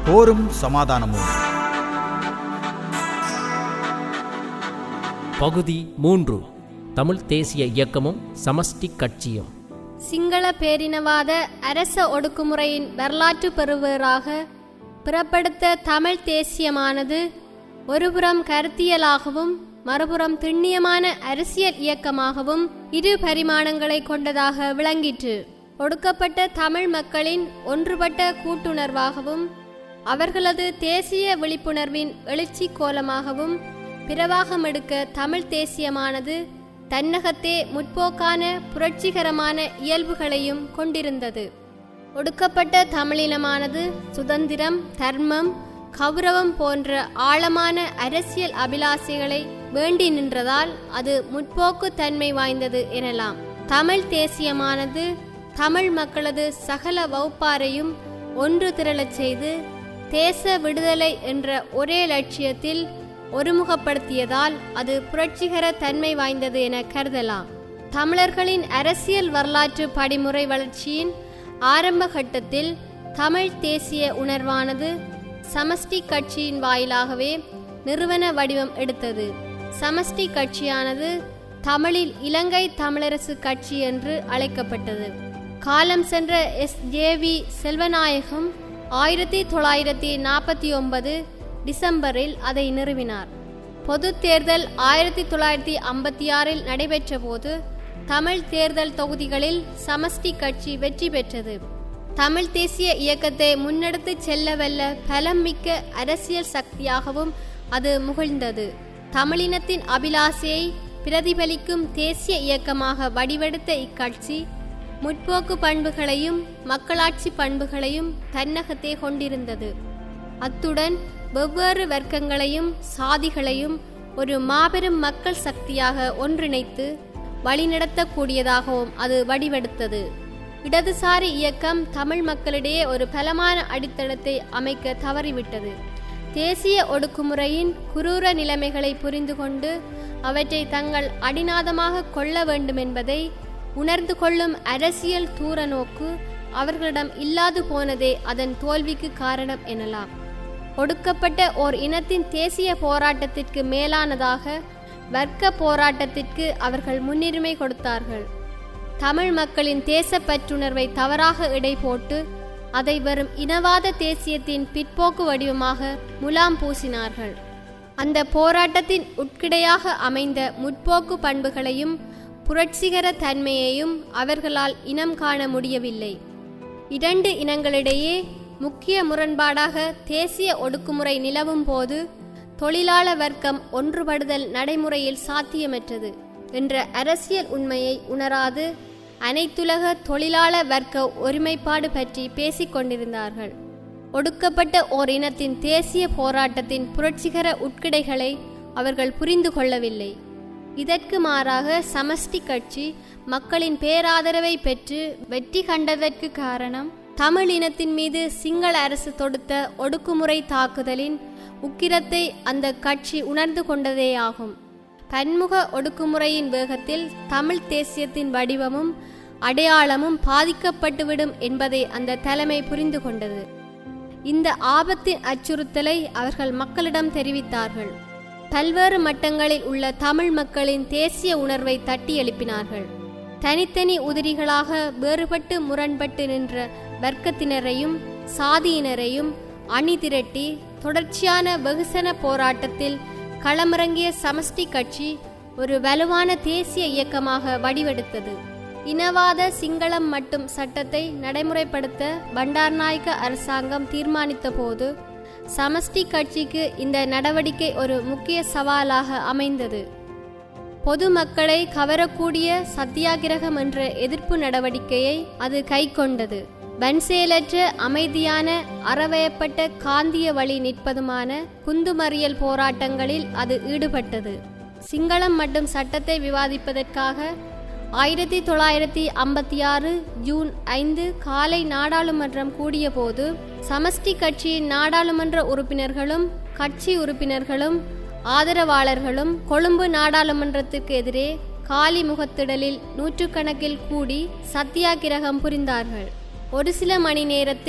போரும் சமாதானமும் பகுதி மூன்று தமிழ் தேசிய இயக்கமும் சமஷ்டி கட்சியும் சிங்கள பேரினவாத அரச ஒடுக்குமுறையின் வரலாற்று பெறுவராக புறப்படுத்த தமிழ் தேசியமானது ஒருபுறம் கருத்தியலாகவும் மறுபுறம் திண்ணியமான அரசியல் இயக்கமாகவும் இரு பரிமாணங்களை கொண்டதாக விளங்கிற்று ஒடுக்கப்பட்ட தமிழ் மக்களின் ஒன்றுபட்ட கூட்டுணர்வாகவும் அவர்களது தேசிய விழிப்புணர்வின் எழுச்சி கோலமாகவும் பிரவாகம் எடுக்க தமிழ் தேசியமானது தன்னகத்தே முற்போக்கான புரட்சிகரமான இயல்புகளையும் கொண்டிருந்தது ஒடுக்கப்பட்ட தமிழினமானது சுதந்திரம் தர்மம் கௌரவம் போன்ற ஆழமான அரசியல் அபிலாசைகளை வேண்டி நின்றதால் அது முற்போக்கு தன்மை வாய்ந்தது எனலாம் தமிழ் தேசியமானது தமிழ் மக்களது சகல வகுப்பாரையும் ஒன்று திரளச் செய்து தேச விடுதலை என்ற ஒரே லட்சியத்தில் ஒருமுகப்படுத்தியதால் அது புரட்சிகர தன்மை வாய்ந்தது என கருதலாம் தமிழர்களின் அரசியல் வரலாற்று படிமுறை வளர்ச்சியின் ஆரம்ப கட்டத்தில் தமிழ் தேசிய உணர்வானது சமஷ்டி கட்சியின் வாயிலாகவே நிறுவன வடிவம் எடுத்தது சமஷ்டி கட்சியானது தமிழில் இலங்கை தமிழரசு கட்சி என்று அழைக்கப்பட்டது காலம் சென்ற எஸ் ஜேவி செல்வநாயகம் ஆயிரத்தி தொள்ளாயிரத்தி நாற்பத்தி ஒன்பது டிசம்பரில் அதை நிறுவினார் பொது தேர்தல் ஆயிரத்தி தொள்ளாயிரத்தி ஐம்பத்தி ஆறில் நடைபெற்ற போது தமிழ் தேர்தல் தொகுதிகளில் சமஷ்டி கட்சி வெற்றி பெற்றது தமிழ் தேசிய இயக்கத்தை முன்னெடுத்து செல்லவல்ல பலம் மிக்க அரசியல் சக்தியாகவும் அது முகிழ்ந்தது தமிழினத்தின் அபிலாசையை பிரதிபலிக்கும் தேசிய இயக்கமாக வடிவெடுத்த இக்கட்சி முற்போக்கு பண்புகளையும் மக்களாட்சி பண்புகளையும் தன்னகத்தே கொண்டிருந்தது அத்துடன் வெவ்வேறு வர்க்கங்களையும் சாதிகளையும் ஒரு மாபெரும் மக்கள் சக்தியாக ஒன்றிணைத்து வழிநடத்தக்கூடியதாகவும் அது வடிவெடுத்தது இடதுசாரி இயக்கம் தமிழ் மக்களிடையே ஒரு பலமான அடித்தளத்தை அமைக்க தவறிவிட்டது தேசிய ஒடுக்குமுறையின் குரூர நிலைமைகளை புரிந்து கொண்டு அவற்றை தங்கள் அடிநாதமாக கொள்ள வேண்டும் என்பதை உணர்ந்து கொள்ளும் அரசியல் தூர நோக்கு அவர்களிடம் இல்லாது போனதே அதன் தோல்விக்கு காரணம் எனலாம் ஒடுக்கப்பட்ட ஓர் இனத்தின் தேசிய போராட்டத்திற்கு மேலானதாக வர்க்க போராட்டத்திற்கு அவர்கள் முன்னுரிமை கொடுத்தார்கள் தமிழ் மக்களின் தேசப்பற்றுணர்வை தவறாக இடை போட்டு அதை வெறும் இனவாத தேசியத்தின் பிற்போக்கு வடிவமாக முலாம் பூசினார்கள் அந்த போராட்டத்தின் உட்கிடையாக அமைந்த முற்போக்கு பண்புகளையும் புரட்சிகர தன்மையையும் அவர்களால் இனம் காண முடியவில்லை இரண்டு இனங்களிடையே முக்கிய முரண்பாடாக தேசிய ஒடுக்குமுறை நிலவும் போது தொழிலாள வர்க்கம் ஒன்றுபடுதல் நடைமுறையில் சாத்தியமற்றது என்ற அரசியல் உண்மையை உணராது அனைத்துலக தொழிலாள வர்க்க ஒருமைப்பாடு பற்றி பேசிக் கொண்டிருந்தார்கள் ஒடுக்கப்பட்ட ஓர் இனத்தின் தேசிய போராட்டத்தின் புரட்சிகர உட்கிடைகளை அவர்கள் புரிந்து கொள்ளவில்லை இதற்கு மாறாக சமஷ்டி கட்சி மக்களின் பேராதரவை பெற்று வெற்றி கண்டதற்கு காரணம் தமிழ் இனத்தின் மீது சிங்கள அரசு தொடுத்த ஒடுக்குமுறை தாக்குதலின் உக்கிரத்தை அந்த கட்சி உணர்ந்து கொண்டதேயாகும் பன்முக ஒடுக்குமுறையின் வேகத்தில் தமிழ் தேசியத்தின் வடிவமும் அடையாளமும் பாதிக்கப்பட்டுவிடும் என்பதை அந்த தலைமை புரிந்து கொண்டது இந்த ஆபத்தின் அச்சுறுத்தலை அவர்கள் மக்களிடம் தெரிவித்தார்கள் பல்வேறு மட்டங்களில் உள்ள தமிழ் மக்களின் தேசிய உணர்வை தட்டி எழுப்பினார்கள் தனித்தனி உதிரிகளாக வேறுபட்டு முரண்பட்டு நின்ற வர்க்கத்தினரையும் சாதியினரையும் அணி திரட்டி தொடர்ச்சியான வெகுசன போராட்டத்தில் களமிறங்கிய சமஷ்டி கட்சி ஒரு வலுவான தேசிய இயக்கமாக வடிவெடுத்தது இனவாத சிங்களம் மட்டும் சட்டத்தை நடைமுறைப்படுத்த பண்டார்நாயக்க அரசாங்கம் தீர்மானித்த போது சமஷ்டி கட்சிக்கு இந்த நடவடிக்கை ஒரு முக்கிய சவாலாக அமைந்தது பொதுமக்களை கவரக்கூடிய சத்தியாகிரகம் என்ற எதிர்ப்பு நடவடிக்கையை அது கைக்கொண்டது வன்செயலற்ற அமைதியான அறவயப்பட்ட காந்திய வழி நிற்பதுமான குந்துமறியல் போராட்டங்களில் அது ஈடுபட்டது சிங்களம் மற்றும் சட்டத்தை விவாதிப்பதற்காக ஆயிரத்தி தொள்ளாயிரத்தி ஐம்பத்தி ஆறு ஜூன் ஐந்து காலை நாடாளுமன்றம் கூடியபோது சமஷ்டி கட்சியின் நாடாளுமன்ற உறுப்பினர்களும் கட்சி உறுப்பினர்களும் ஆதரவாளர்களும் கொழும்பு நாடாளுமன்றத்திற்கு எதிரே காலி முகத்திடலில் நூற்றுக்கணக்கில் கூடி சத்தியாகிரகம் புரிந்தார்கள் ஒரு சில மணி நேரத்தில்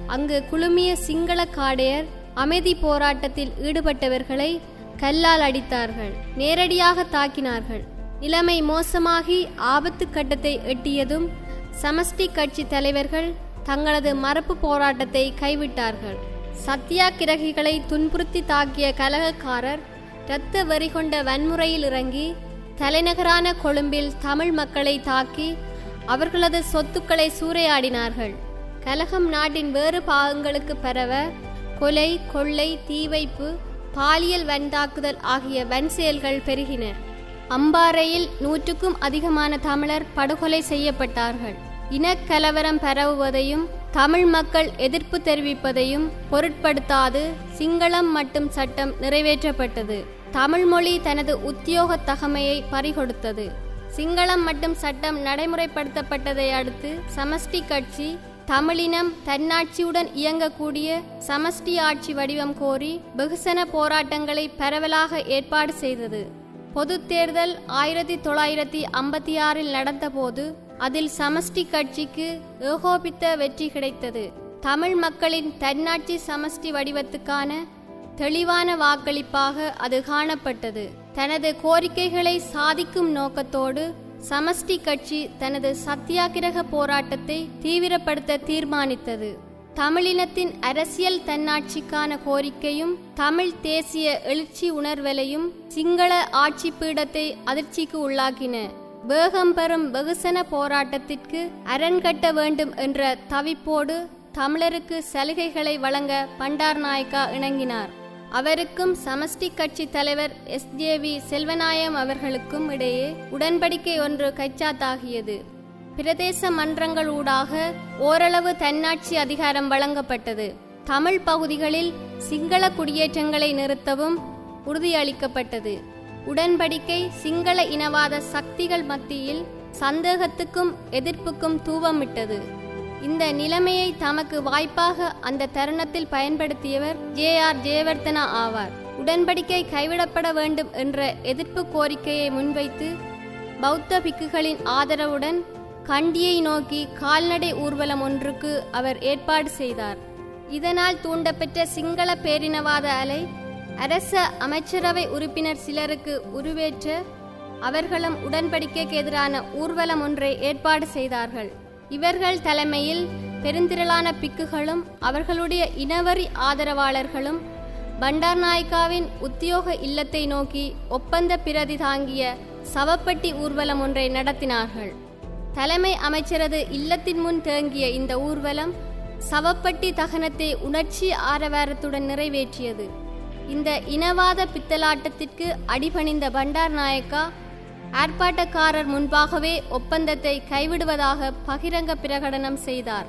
அங்கு குழுமிய சிங்கள காடையர் அமைதி போராட்டத்தில் ஈடுபட்டவர்களை கல்லால் அடித்தார்கள் நேரடியாக தாக்கினார்கள் நிலைமை மோசமாகி ஆபத்து கட்டத்தை எட்டியதும் சமஷ்டி கட்சி தலைவர்கள் தங்களது மரப்பு போராட்டத்தை கைவிட்டார்கள் சத்தியாகிரகிகளை துன்புறுத்தி தாக்கிய கலகக்காரர் இரத்த வெறி கொண்ட வன்முறையில் இறங்கி தலைநகரான கொழும்பில் தமிழ் மக்களை தாக்கி அவர்களது சொத்துக்களை சூறையாடினார்கள் கலகம் நாட்டின் வேறு பாகங்களுக்கு பரவ கொலை கொள்ளை தீவைப்பு பாலியல் வன்தாக்குதல் ஆகிய வன் செயல்கள் பெருகின அம்பாறையில் நூற்றுக்கும் அதிகமான தமிழர் படுகொலை செய்யப்பட்டார்கள் இனக்கலவரம் பரவுவதையும் தமிழ் மக்கள் எதிர்ப்பு தெரிவிப்பதையும் பொருட்படுத்தாது சிங்களம் மட்டும் சட்டம் நிறைவேற்றப்பட்டது தமிழ் மொழி தனது உத்தியோக தகமையை பறிகொடுத்தது சிங்களம் மட்டும் சட்டம் நடைமுறைப்படுத்தப்பட்டதை அடுத்து சமஷ்டி கட்சி தமிழினம் தன்னாட்சியுடன் இயங்கக்கூடிய சமஷ்டி ஆட்சி வடிவம் கோரி வெகுசன போராட்டங்களை பரவலாக ஏற்பாடு செய்தது பொது தேர்தல் ஆயிரத்தி தொள்ளாயிரத்தி ஐம்பத்தி ஆறில் நடந்தபோது அதில் சமஷ்டி கட்சிக்கு ஏகோபித்த வெற்றி கிடைத்தது தமிழ் மக்களின் தன்னாட்சி சமஷ்டி வடிவத்துக்கான தெளிவான வாக்களிப்பாக அது காணப்பட்டது தனது கோரிக்கைகளை சாதிக்கும் நோக்கத்தோடு சமஷ்டி கட்சி தனது சத்தியாகிரக போராட்டத்தை தீவிரப்படுத்த தீர்மானித்தது தமிழினத்தின் அரசியல் தன்னாட்சிக்கான கோரிக்கையும் தமிழ் தேசிய எழுச்சி உணர்வலையும் சிங்கள ஆட்சி பீடத்தை அதிர்ச்சிக்கு உள்ளாக்கின வேகம் பெறும் வெகுசன போராட்டத்திற்கு அரண் கட்ட வேண்டும் என்ற தவிப்போடு தமிழருக்கு சலுகைகளை வழங்க பண்டார் நாயக்கா இணங்கினார் அவருக்கும் சமஷ்டி கட்சி தலைவர் எஸ் ஜே வி செல்வநாயம் அவர்களுக்கும் இடையே உடன்படிக்கை ஒன்று கைச்சாத்தாகியது பிரதேச மன்றங்கள் ஊடாக ஓரளவு தன்னாட்சி அதிகாரம் வழங்கப்பட்டது தமிழ் பகுதிகளில் சிங்கள குடியேற்றங்களை நிறுத்தவும் உறுதியளிக்கப்பட்டது உடன்படிக்கை சிங்கள இனவாத சக்திகள் மத்தியில் சந்தேகத்துக்கும் எதிர்ப்புக்கும் தூவமிட்டது இந்த நிலைமையை தமக்கு வாய்ப்பாக அந்த தருணத்தில் பயன்படுத்தியவர் ஜே ஆர் ஜெயவர்தனா ஆவார் உடன்படிக்கை கைவிடப்பட வேண்டும் என்ற எதிர்ப்பு கோரிக்கையை முன்வைத்து பௌத்த பிக்குகளின் ஆதரவுடன் கண்டியை நோக்கி கால்நடை ஊர்வலம் ஒன்றுக்கு அவர் ஏற்பாடு செய்தார் இதனால் தூண்டப்பெற்ற சிங்கள பேரினவாத அலை அரச அமைச்சரவை உறுப்பினர் சிலருக்கு உருவேற்ற அவர்களும் உடன்படிக்கைக்கு எதிரான ஊர்வலம் ஒன்றை ஏற்பாடு செய்தார்கள் இவர்கள் தலைமையில் பெருந்திரளான பிக்குகளும் அவர்களுடைய இனவரி ஆதரவாளர்களும் பண்டார் நாயக்காவின் உத்தியோக இல்லத்தை நோக்கி ஒப்பந்த பிரதி தாங்கிய சவப்பட்டி ஊர்வலம் ஒன்றை நடத்தினார்கள் தலைமை அமைச்சரது இல்லத்தின் முன் தேங்கிய இந்த ஊர்வலம் சவப்பட்டி தகனத்தை உணர்ச்சி ஆரவாரத்துடன் நிறைவேற்றியது இந்த இனவாத பித்தலாட்டத்திற்கு அடிபணிந்த பண்டார் நாயக்கா ஆர்ப்பாட்டக்காரர் முன்பாகவே ஒப்பந்தத்தை கைவிடுவதாக பகிரங்க பிரகடனம் செய்தார்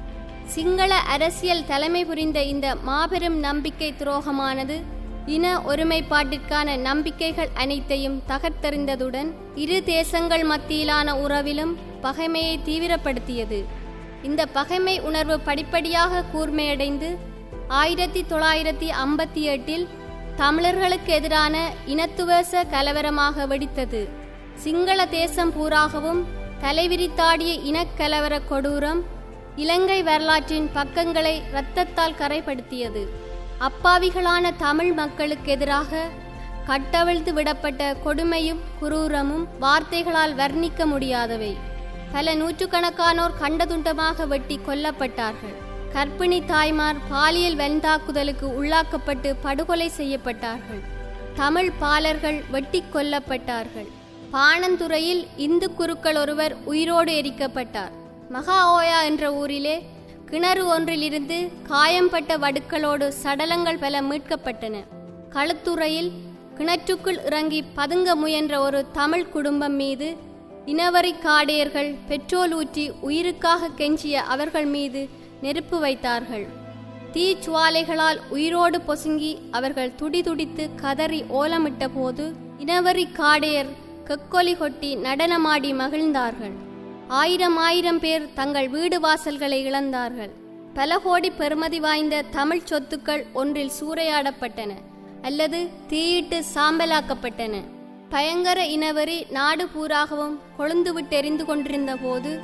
சிங்கள அரசியல் தலைமை புரிந்த இந்த மாபெரும் நம்பிக்கை துரோகமானது இன ஒருமைப்பாட்டிற்கான நம்பிக்கைகள் அனைத்தையும் தகர்த்தெறிந்ததுடன் இரு தேசங்கள் மத்தியிலான உறவிலும் பகைமையை தீவிரப்படுத்தியது இந்த பகைமை உணர்வு படிப்படியாக கூர்மையடைந்து ஆயிரத்தி தொள்ளாயிரத்தி ஐம்பத்தி எட்டில் தமிழர்களுக்கு எதிரான இனத்துவேச கலவரமாக வெடித்தது சிங்கள தேசம் பூராகவும் தலைவிரித்தாடிய இனக்கலவர கொடூரம் இலங்கை வரலாற்றின் பக்கங்களை இரத்தத்தால் கரைப்படுத்தியது அப்பாவிகளான தமிழ் மக்களுக்கு எதிராக கட்டவிழ்த்து விடப்பட்ட கொடுமையும் குரூரமும் வார்த்தைகளால் வர்ணிக்க முடியாதவை பல நூற்றுக்கணக்கானோர் கண்டதுண்டமாக வெட்டி கொல்லப்பட்டார்கள் கர்ப்பிணி தாய்மார் பாலியல் வெண்தாக்குதலுக்கு உள்ளாக்கப்பட்டு படுகொலை செய்யப்பட்டார்கள் தமிழ் பாலர்கள் வெட்டி கொல்லப்பட்டார்கள் பாணந்துறையில் இந்து குருக்கள் ஒருவர் உயிரோடு எரிக்கப்பட்டார் மகா ஓயா என்ற ஊரிலே கிணறு ஒன்றிலிருந்து காயம்பட்ட வடுக்களோடு சடலங்கள் பல மீட்கப்பட்டன களுத்துறையில் கிணற்றுக்குள் இறங்கி பதுங்க முயன்ற ஒரு தமிழ் குடும்பம் மீது இனவரி காடையர்கள் பெட்ரோல் ஊற்றி உயிருக்காக கெஞ்சிய அவர்கள் மீது நெருப்பு வைத்தார்கள் தீச்சுவாலைகளால் உயிரோடு பொசுங்கி அவர்கள் துடிதுடித்து கதறி ஓலமிட்ட போது இனவரி காடையர் கெக்கொலி கொட்டி நடனமாடி மகிழ்ந்தார்கள் ஆயிரம் ஆயிரம் பேர் தங்கள் வீடு வாசல்களை இழந்தார்கள் பல கோடி பெறுமதி வாய்ந்த தமிழ் சொத்துக்கள் ஒன்றில் சூறையாடப்பட்டன அல்லது தீயிட்டு சாம்பலாக்கப்பட்டன பயங்கர இனவரி நாடு பூராகவும் கொழுந்துவிட்டு எரிந்து கொண்டிருந்த போது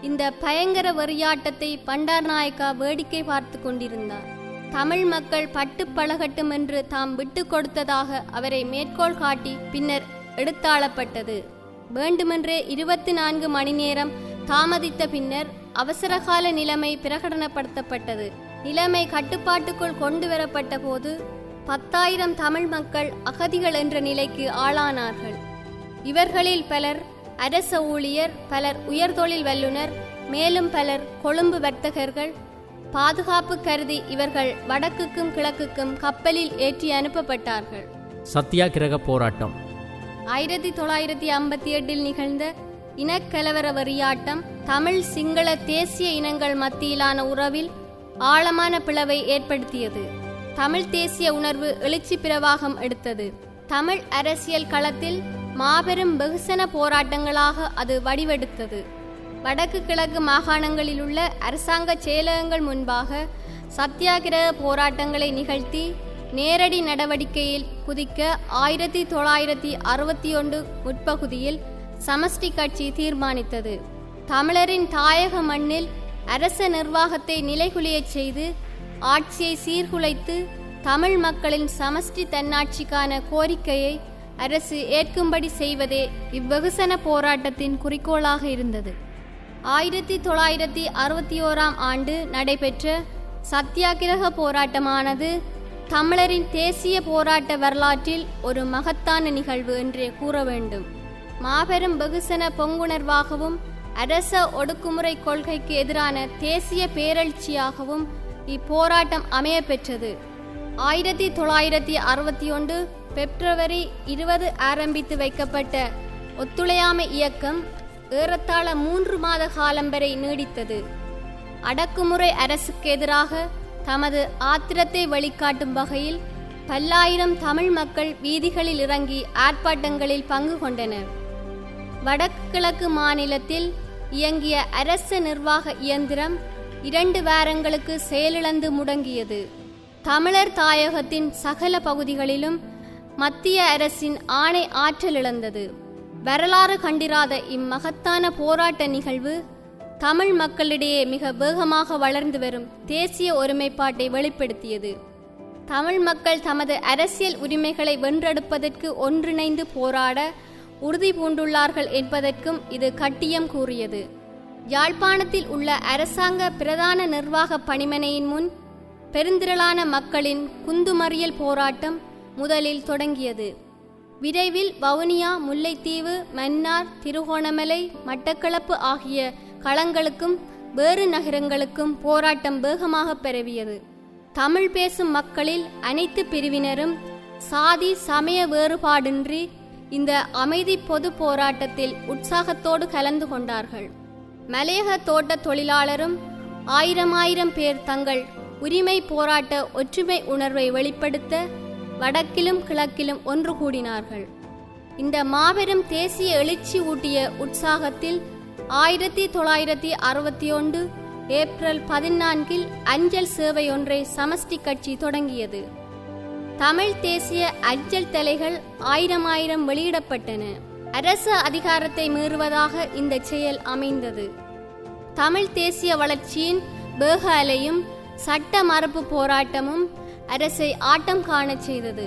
இந்த பயங்கர வெறியாட்டத்தை பண்டார் நாயக்கா வேடிக்கை பார்த்து கொண்டிருந்தார் தமிழ் மக்கள் பட்டு பழகட்டும் என்று தாம் விட்டு கொடுத்ததாக அவரை மேற்கோள் காட்டி பின்னர் எடுத்தாளப்பட்டது வேண்டுமென்றே இருபத்தி நான்கு மணி நேரம் தாமதித்த பின்னர் அவசரகால நிலைமை பிரகடனப்படுத்தப்பட்டது நிலைமை கட்டுப்பாட்டுக்குள் கொண்டு வரப்பட்ட போது பத்தாயிரம் தமிழ் மக்கள் அகதிகள் என்ற நிலைக்கு ஆளானார்கள் இவர்களில் பலர் அரச ஊழியர் பலர் உயர்தொழில் வல்லுனர் மேலும் பலர் கொழும்பு வர்த்தகர்கள் பாதுகாப்பு கருதி இவர்கள் வடக்குக்கும் கிழக்குக்கும் கப்பலில் ஏற்றி அனுப்பப்பட்டார்கள் சத்தியாகிரக போராட்டம் ஆயிரத்தி தொள்ளாயிரத்தி ஐம்பத்தி எட்டில் நிகழ்ந்த இனக்கலவர வெறியாட்டம் தமிழ் சிங்கள தேசிய இனங்கள் மத்தியிலான உறவில் ஆழமான பிளவை ஏற்படுத்தியது தமிழ் தேசிய உணர்வு எழுச்சி பிரவாகம் எடுத்தது தமிழ் அரசியல் களத்தில் மாபெரும் வெகுசன போராட்டங்களாக அது வடிவெடுத்தது வடக்கு கிழக்கு மாகாணங்களில் உள்ள அரசாங்க செயலகங்கள் முன்பாக சத்தியாகிரக போராட்டங்களை நிகழ்த்தி நேரடி நடவடிக்கையில் குதிக்க ஆயிரத்தி தொள்ளாயிரத்தி அறுபத்தி ஒன்று முற்பகுதியில் சமஷ்டி கட்சி தீர்மானித்தது தமிழரின் தாயக மண்ணில் அரச நிர்வாகத்தை நிலைகுலியச் செய்து ஆட்சியை சீர்குலைத்து தமிழ் மக்களின் சமஷ்டி தன்னாட்சிக்கான கோரிக்கையை அரசு ஏற்கும்படி செய்வதே இவ்வெகுசன போராட்டத்தின் குறிக்கோளாக இருந்தது ஆயிரத்தி தொள்ளாயிரத்தி அறுபத்தி ஓராம் ஆண்டு நடைபெற்ற சத்தியாகிரக போராட்டமானது தமிழரின் தேசிய போராட்ட வரலாற்றில் ஒரு மகத்தான நிகழ்வு என்றே கூற வேண்டும் மாபெரும் வெகுசன பொங்குணர்வாகவும் அரச ஒடுக்குமுறை கொள்கைக்கு எதிரான தேசிய பேரெழுச்சியாகவும் இப்போராட்டம் அமைய பெற்றது ஆயிரத்தி தொள்ளாயிரத்தி அறுபத்தி ஒன்று பிப்ரவரி இருபது ஆரம்பித்து வைக்கப்பட்ட ஒத்துழையாமை இயக்கம் ஏறத்தாழ மூன்று மாத காலம் வரை நீடித்தது அடக்குமுறை அரசுக்கு எதிராக தமது ஆத்திரத்தை வெளிக்காட்டும் வகையில் பல்லாயிரம் தமிழ் மக்கள் வீதிகளில் இறங்கி ஆர்ப்பாட்டங்களில் பங்கு கொண்டனர் வடக்கு கிழக்கு மாநிலத்தில் இயங்கிய அரச நிர்வாக இயந்திரம் இரண்டு வாரங்களுக்கு செயலிழந்து முடங்கியது தமிழர் தாயகத்தின் சகல பகுதிகளிலும் மத்திய அரசின் ஆணை ஆற்றல் இழந்தது வரலாறு கண்டிராத இம்மகத்தான போராட்ட நிகழ்வு தமிழ் மக்களிடையே மிக வேகமாக வளர்ந்து வரும் தேசிய ஒருமைப்பாட்டை வெளிப்படுத்தியது தமிழ் மக்கள் தமது அரசியல் உரிமைகளை வென்றெடுப்பதற்கு ஒன்றிணைந்து போராட உறுதி பூண்டுள்ளார்கள் என்பதற்கும் இது கட்டியம் கூறியது யாழ்ப்பாணத்தில் உள்ள அரசாங்க பிரதான நிர்வாக பணிமனையின் முன் பெருந்திரளான மக்களின் குந்துமறியல் போராட்டம் முதலில் தொடங்கியது விரைவில் வவுனியா முல்லைத்தீவு மன்னார் திருகோணமலை மட்டக்களப்பு ஆகிய களங்களுக்கும் வேறு நகரங்களுக்கும் போராட்டம் வேகமாக பரவியது தமிழ் பேசும் மக்களில் அனைத்து பிரிவினரும் சாதி சமய வேறுபாடின்றி இந்த அமைதி பொது போராட்டத்தில் உற்சாகத்தோடு கலந்து கொண்டார்கள் மலையக தோட்ட தொழிலாளரும் ஆயிரம் ஆயிரம் பேர் தங்கள் உரிமை போராட்ட ஒற்றுமை உணர்வை வெளிப்படுத்த வடக்கிலும் கிழக்கிலும் ஒன்று கூடினார்கள் இந்த மாபெரும் தேசிய எழுச்சி ஊட்டிய உற்சாகத்தில் ஆயிரத்தி தொள்ளாயிரத்தி அறுபத்தி ஒன்று ஏப்ரல் பதினான்கில் அஞ்சல் சேவை ஒன்றை சமஷ்டி கட்சி தொடங்கியது தமிழ் தேசிய அஞ்சல் தலைகள் ஆயிரம் ஆயிரம் வெளியிடப்பட்டன அரச அதிகாரத்தை மீறுவதாக இந்த செயல் அமைந்தது தமிழ் தேசிய வளர்ச்சியின் வேக அலையும் சட்ட மறுப்பு போராட்டமும் அரசை ஆட்டம் காணச் செய்தது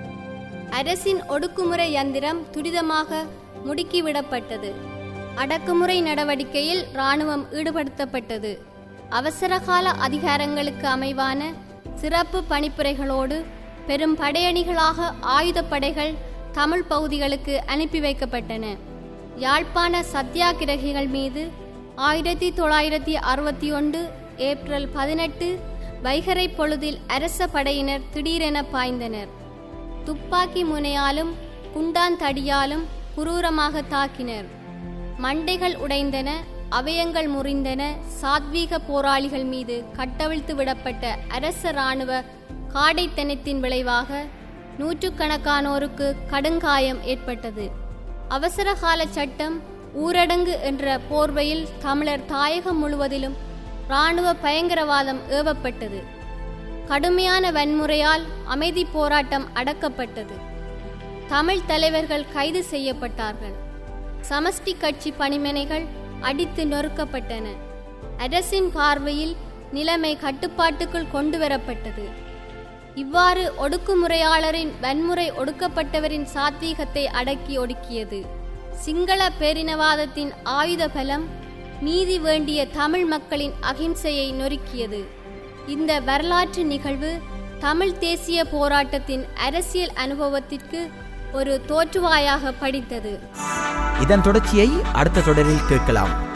அரசின் ஒடுக்குமுறை யந்திரம் துரிதமாக முடுக்கிவிடப்பட்டது அடக்குமுறை நடவடிக்கையில் இராணுவம் ஈடுபடுத்தப்பட்டது அவசரகால அதிகாரங்களுக்கு அமைவான சிறப்பு பணிப்புரைகளோடு பெரும் படையணிகளாக ஆயுதப்படைகள் தமிழ் பகுதிகளுக்கு அனுப்பி வைக்கப்பட்டன யாழ்ப்பாண சத்தியாகிரகிகள் மீது ஆயிரத்தி தொள்ளாயிரத்தி அறுபத்தி ஒன்று ஏப்ரல் பதினெட்டு வைகரை பொழுதில் அரச படையினர் திடீரென பாய்ந்தனர் துப்பாக்கி முனையாலும் குண்டான் தடியாலும் குரூரமாக தாக்கினர் மண்டைகள் உடைந்தன அவயங்கள் முறிந்தன சாத்வீக போராளிகள் மீது கட்டவிழ்த்து விடப்பட்ட அரச இராணுவ காடைத்தனத்தின் விளைவாக நூற்றுக்கணக்கானோருக்கு கடுங்காயம் ஏற்பட்டது அவசரகால சட்டம் ஊரடங்கு என்ற போர்வையில் தமிழர் தாயகம் முழுவதிலும் இராணுவ பயங்கரவாதம் ஏவப்பட்டது கடுமையான வன்முறையால் அமைதி போராட்டம் அடக்கப்பட்டது தமிழ் தலைவர்கள் கைது செய்யப்பட்டார்கள் சமஷ்டி கட்சி பணிமனைகள் அடித்து நொறுக்கப்பட்டன அரசின் பார்வையில் நிலைமை கட்டுப்பாட்டுக்குள் கொண்டு வரப்பட்டது இவ்வாறு ஒடுக்குமுறையாளரின் வன்முறை ஒடுக்கப்பட்டவரின் சாத்வீகத்தை அடக்கி ஒடுக்கியது சிங்கள பேரினவாதத்தின் ஆயுத பலம் நீதி வேண்டிய தமிழ் மக்களின் அகிம்சையை நொறுக்கியது இந்த வரலாற்று நிகழ்வு தமிழ் தேசிய போராட்டத்தின் அரசியல் அனுபவத்திற்கு ஒரு தோற்றுவாயாக படித்தது இதன் தொடர்ச்சியை அடுத்த தொடரில் கேட்கலாம்